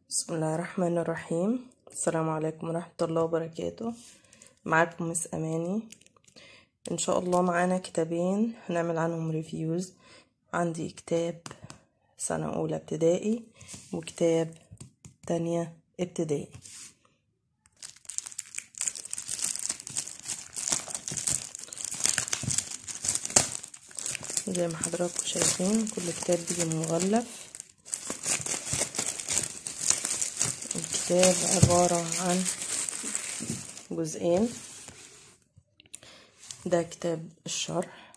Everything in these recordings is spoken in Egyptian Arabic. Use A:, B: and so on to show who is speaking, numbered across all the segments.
A: بسم الله الرحمن الرحيم السلام عليكم ورحمة الله وبركاته معاكم مس أماني إن شاء الله معانا كتابين هنعمل عنهم ريفيوز عندي كتاب سنة أولى ابتدائي وكتاب تانية ابتدائي زي ما حضراتكم شايفين كل كتاب بيجي مغلف الكتاب عبارة عن جزئين ده كتاب الشرح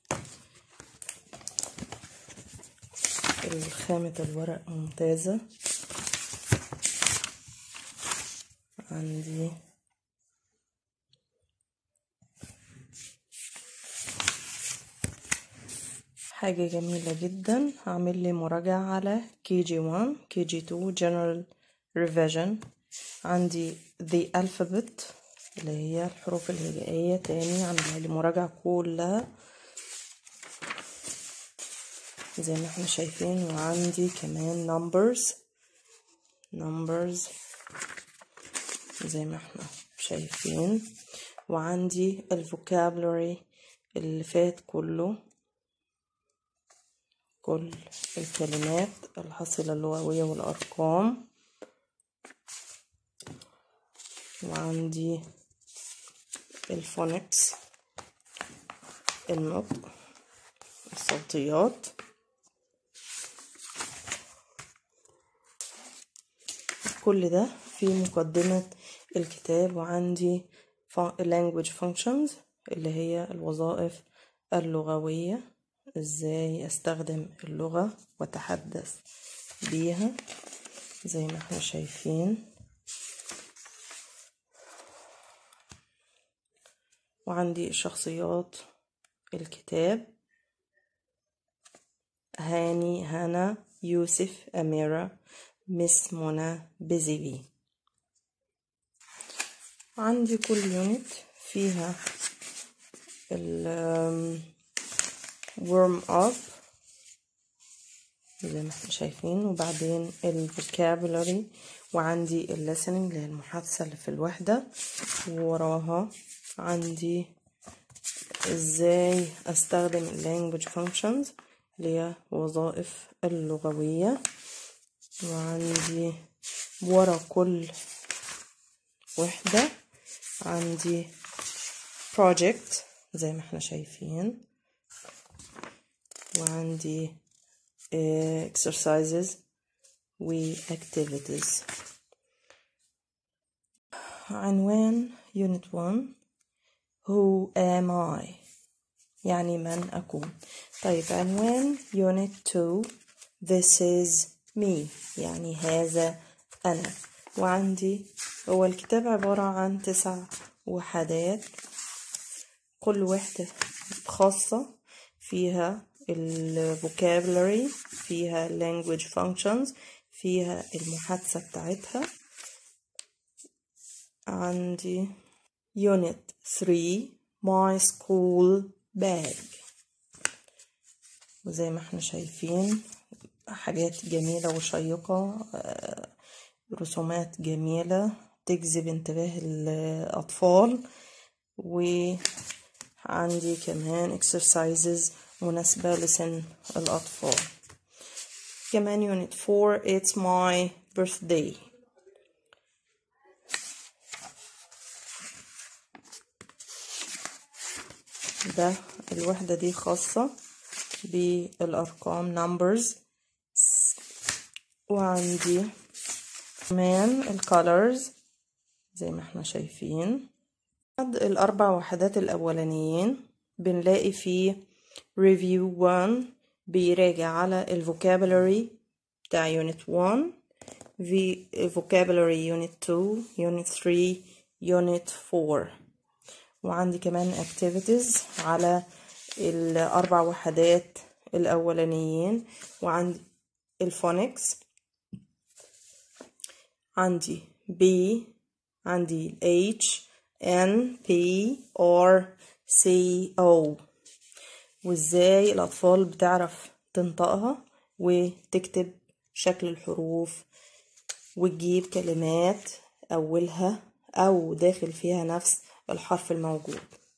A: الخامة الورق ممتازة عندي حاجة جميلة جدا هعمل لي مراجعة على كي جي 1 كي جي 2 general revision عندي the alphabet اللي هي الحروف الهجائية تاني عاملة لي مراجعة كلها زي ما احنا شايفين وعندي كمان numbers numbers زي ما احنا شايفين وعندي الفوكابلري اللي فات كله كل الكلمات الحصيلة اللغوية والأرقام وعندي الفونكس النطق الصوتيات كل ده في مقدمة الكتاب وعندي language functions اللي هي الوظائف اللغوية ازاي استخدم اللغة واتحدث بيها زي ما احنا شايفين وعندي شخصيات الكتاب هاني هنا يوسف أميرة مس منى بزيبي عندي كل يونت فيها ال warm up زي ما احنا شايفين وبعدين الفوكابولاري وعندي الليسننج اللي هي المحادثة اللي في الوحدة ووراها عندي ازاي استخدم اللانجوج functions اللي هي وظائف اللغوية وعندي ورا كل وحدة عندي project زي ما احنا شايفين وعندي exercises و activities عنوان unit 1 who am I يعني من أكون طيب عنوان unit 2 this is me يعني هذا أنا وعندي هو الكتاب عبارة عن تسع وحدات كل وحدة خاصة فيها الفوكابولاري فيها language functions فيها المحادثة بتاعتها عندي unit 3 my school bag وزي ما احنا شايفين حاجات جميلة وشيقة رسومات جميلة تجذب انتباه الأطفال وعندي كمان exercises مناسبة لسن الأطفال كمان unit 4 it's my birthday ده الوحدة دي خاصة بالأرقام numbers وعندي كمان الكالرز زي ما احنا شايفين بعد الأربع وحدات الأولانيين بنلاقي فيه review 1 بيراجع على الفوكابولاري بتاع unit 1 في vocabulary unit 2 unit 3 unit 4 وعندي كمان activities على الأربع وحدات الأولانيين وعندي الفونكس عندي B عندي H N P R C O وازاي الأطفال بتعرف تنطقها وتكتب شكل الحروف وتجيب كلمات أولها أو داخل فيها نفس الحرف الموجود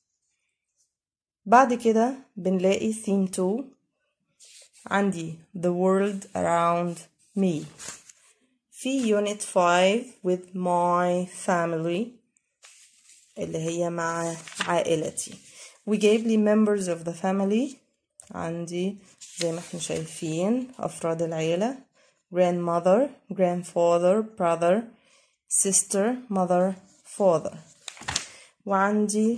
A: بعد كده بنلاقي theme 2 عندي the world around me في unit 5 with my family اللي هي مع عائلتي وجايب لي members of the family عندي زي ما احنا شايفين أفراد العيلة grandmother grandfather brother sister mother father وعندي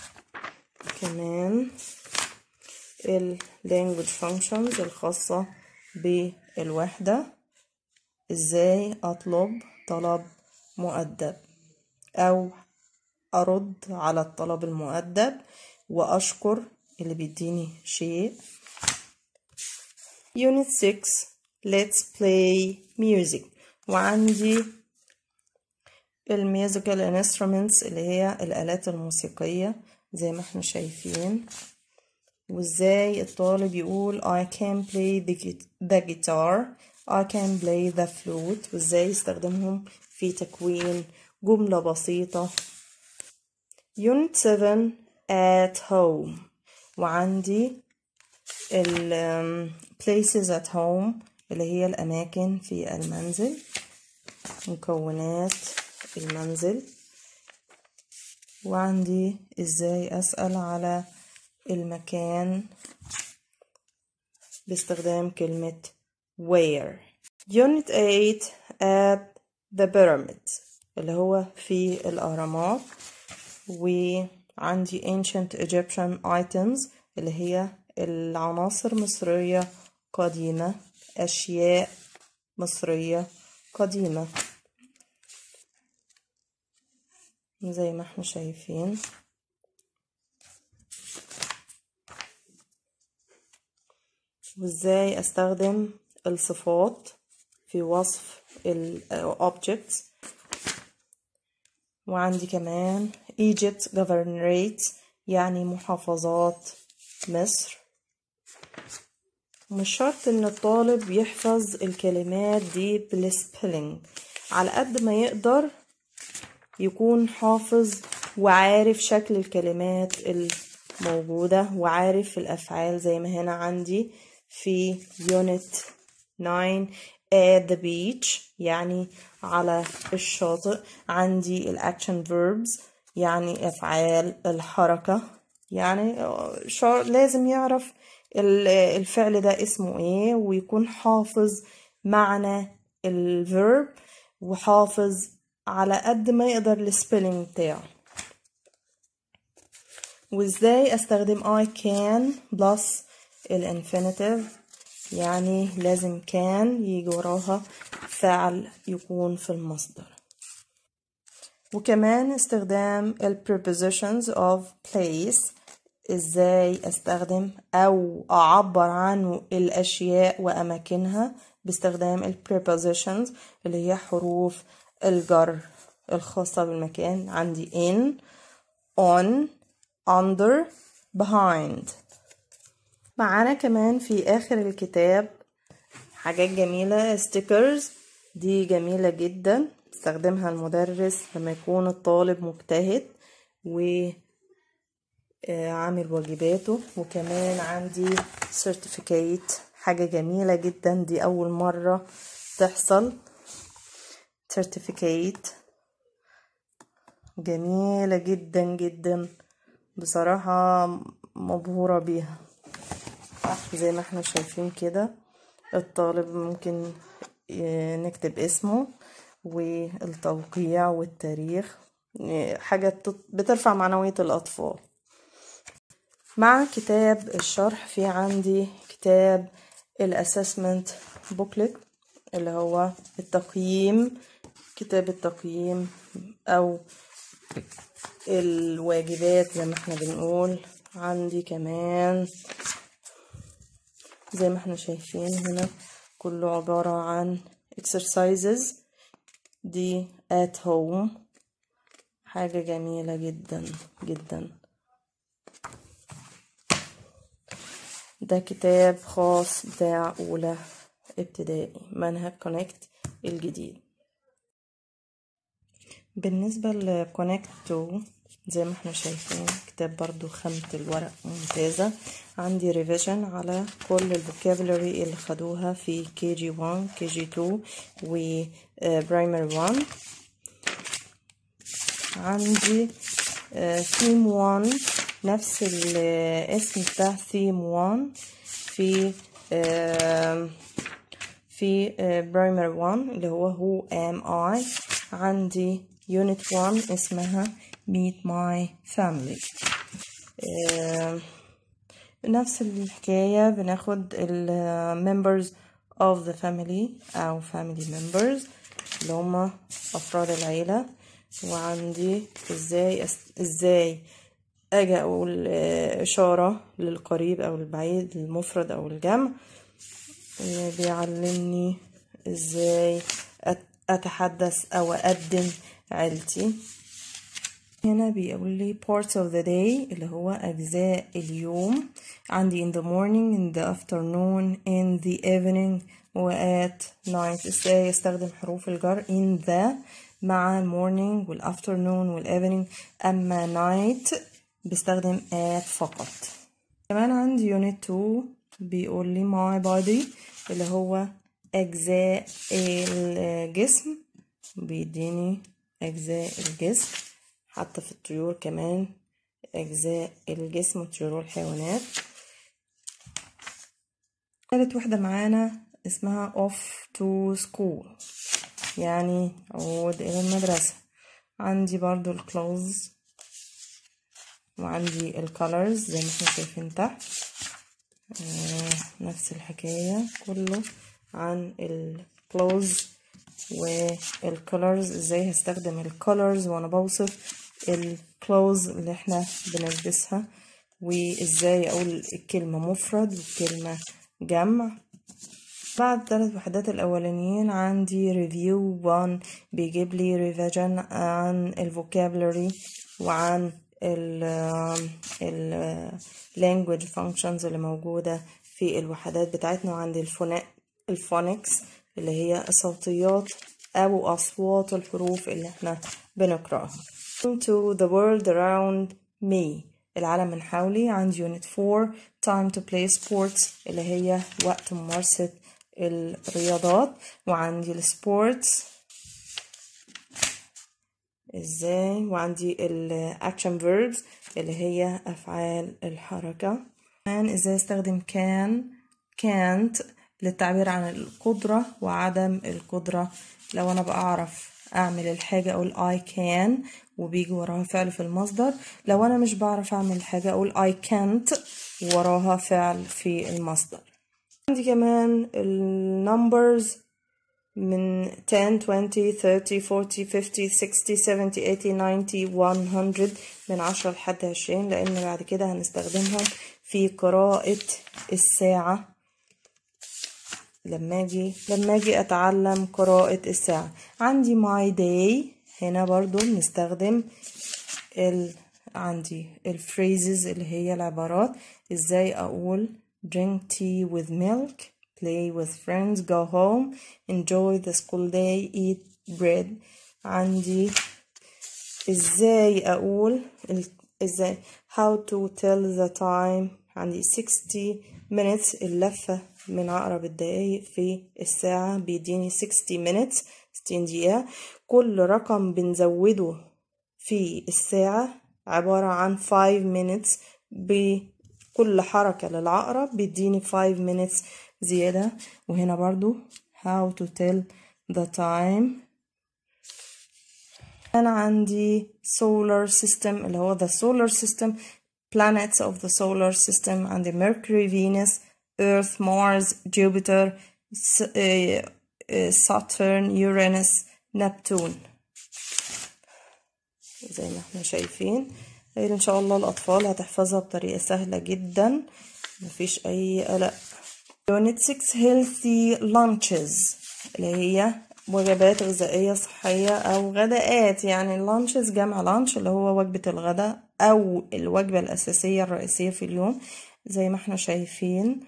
A: كمان ال language functions الخاصة بالوحدة ازاي اطلب طلب مؤدب او ارد على الطلب المؤدب واشكر اللي بيديني شيء unit 6 let's play music وعندي الميوزيكال انسترومنتس اللي هي الآلات الموسيقية زي ما احنا شايفين وازاي الطالب يقول I can play the, the guitar I can play the flute وازاي يستخدمهم في تكوين جملة بسيطة Unit 7 at home وعندي ال places at home اللي هي الأماكن في المنزل مكونات المنزل وعندي ازاي أسأل على المكان باستخدام كلمة where Unit 8 at the pyramids اللي هو في الأهرامات وعندي ancient Egyptian items اللي هي العناصر مصرية قديمة أشياء مصرية قديمة زي ما احنا شايفين وازاي استخدم الصفات في وصف ال objects وعندي كمان Egypt governorates يعني محافظات مصر مش شرط ان الطالب يحفظ الكلمات دي بالسبيلنج على قد ما يقدر يكون حافظ وعارف شكل الكلمات الموجودة وعارف الأفعال زي ما هنا عندي في unit 9 at the beach يعني على الشاطئ عندي الأكشن verbs يعني أفعال الحركة يعني لازم يعرف الفعل ده اسمه ايه ويكون حافظ معنى الفيرب وحافظ على قد ما يقدر السبيلنج بتاعه وازاي استخدم I can plus الانفينيتيف يعني لازم كان يجي وراها فعل يكون في المصدر وكمان استخدام ال prepositions of place ازاي استخدم او اعبر عن الاشياء واماكنها باستخدام ال prepositions اللي هي حروف الجر الخاصة بالمكان عندي in on under behind معانا كمان في آخر الكتاب حاجات جميلة stickers دي جميلة جدا استخدمها المدرس لما يكون الطالب مجتهد و عامل واجباته وكمان عندي certificate حاجة جميلة جدا دي أول مرة تحصل certificate جميلة جدا جدا بصراحة مبهورة بيها زي ما احنا شايفين كده الطالب ممكن نكتب اسمه والتوقيع والتاريخ حاجة بترفع معنوية الأطفال مع كتاب الشرح في عندي كتاب الاسسمنت بوكلت اللي هو التقييم كتاب التقييم او الواجبات زي ما احنا بنقول عندي كمان زي ما احنا شايفين هنا كله عبارة عن exercises دي at home حاجة جميلة جدا جدا ده كتاب خاص بتاع أولى ابتدائي منهج كونكت الجديد بالنسبة لكونكت تو زي ما احنا شايفين كتاب برضو خامة الورق ممتازة عندي ريفيجن على كل الفوكابولري اللي خدوها في كي جي 1 كي جي 2 و برايمري 1 عندي ثيم 1 نفس الاسم بتاع ثيم 1 في آه في برايمري 1 اللي هو who am I عندي unit 1 اسمها meet my family آه نفس الحكاية بناخد ال members of the family أو family members اللي هما أفراد العيلة وعندي ازاي أس... ازاي اجي اقول اشارة للقريب او البعيد المفرد او الجمع بيعلمني ازاي اتحدث او اقدم عيلتي هنا بيقول لي parts of the day اللي هو أجزاء اليوم عندي in the morning in the afternoon in the evening و at night ازاي استخدم حروف الجر in the مع morning وال afternoon وال evening أما night بستخدم at فقط كمان عندي unit 2 بيقول لي my body اللي هو أجزاء الجسم بيديني أجزاء الجسم حتى في الطيور كمان أجزاء الجسم الطيور والحيوانات ثالث واحدة معانا اسمها off to school يعني عود إلى المدرسة عندي برضو الكلوز وعندي الكالرز زي ما احنا شايفين تحت آه نفس الحكاية كله عن الكلوز والكولرز ازاي هستخدم الكولرز وانا بوصف الكلوز اللي احنا بنلبسها وازاي اقول الكلمة مفرد والكلمة جمع بعد ثلاث وحدات الاولانيين عندي ريفيو 1 بيجيب لي ريفيجن عن الفوكابلري وعن ال ال language functions اللي موجودة في الوحدات بتاعتنا وعندي الفونا الفونكس اللي هي الصوتيات أو أصوات الحروف اللي احنا بنقرأها to the world around me العالم من حولي عندي unit 4 time to play sports اللي هي وقت ممارسة الرياضات وعندي السبورتس ازاي وعندي الاكشن verbs اللي هي افعال الحركة كمان ازاي استخدم can can't للتعبير عن القدرة وعدم القدرة لو أنا بعرف أعمل الحاجة أقول I can وبيجي وراها فعل في المصدر لو أنا مش بعرف أعمل الحاجة أقول I can't وراها فعل في المصدر عندي كمان النمبرز من 10 20 30 40 50 60 70 80 90 100 من 10 لحد 20 لأن بعد كده هنستخدمهم في قراءة الساعة لما اجي لما اجي اتعلم قراءة الساعة عندي my day هنا برضو بنستخدم ال عندي الفريزز اللي هي العبارات ازاي اقول drink tea with milk play with friends go home enjoy the school day eat bread عندي ازاي اقول ازاي how to tell the time عندي 60 minutes اللفة من عقرب الدقايق في الساعة بيديني 60 minutes 60 دقيقة كل رقم بنزوده في الساعة عبارة عن 5 minutes بكل حركة للعقرب بيديني 5 minutes زيادة وهنا برضو how to tell the time أنا عندي solar system اللي هو the solar system planets of the solar system عندي Mercury Venus Earth Mars Jupiter Saturn Uranus Neptune زي ما احنا شايفين غير ان شاء الله الاطفال هتحفظها بطريقة سهلة جدا مفيش اي قلق Unit 6 Healthy Lunches اللي هي وجبات غذائية صحية أو غداءات يعني اللانشز جمع لانش اللي هو وجبة الغداء أو الوجبة الأساسية الرئيسية في اليوم زي ما احنا شايفين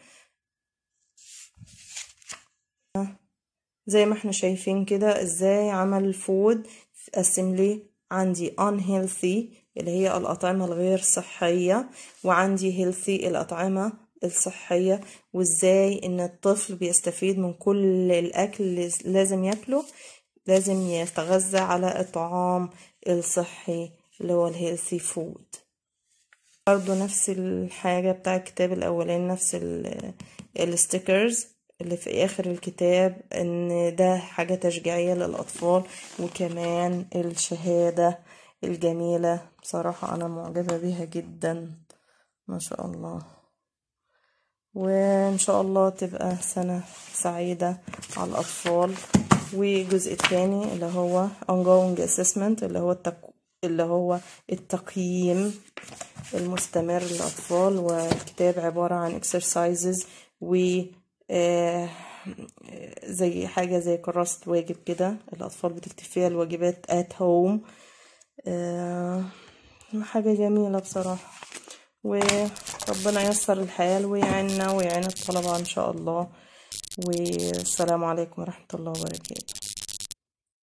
A: زي ما احنا شايفين كده ازاي عمل فود قسم لي عندي unhealthy اللي هي الأطعمة الغير صحية وعندي healthy الأطعمة الصحية وازاي ان الطفل بيستفيد من كل الأكل اللي لازم ياكله لازم يتغذى على الطعام الصحي اللي هو الهيلثي فود برضو نفس الحاجة بتاع الكتاب الأولاني نفس الستيكرز اللي في آخر الكتاب إن ده حاجة تشجيعية للأطفال وكمان الشهادة الجميلة بصراحة أنا معجبة بيها جدا ما شاء الله وإن شاء الله تبقى سنة سعيدة على الأطفال والجزء الثاني اللي هو ongoing assessment اللي هو التك... اللي هو التقييم المستمر للأطفال والكتاب عبارة عن exercises و آه زي حاجة زي كراسة واجب كده الأطفال بتكتب فيها الواجبات at home آه حاجة جميلة بصراحة وربنا ييسر الحال ويعيننا ويعين الطلبة إن شاء الله والسلام عليكم ورحمة الله وبركاته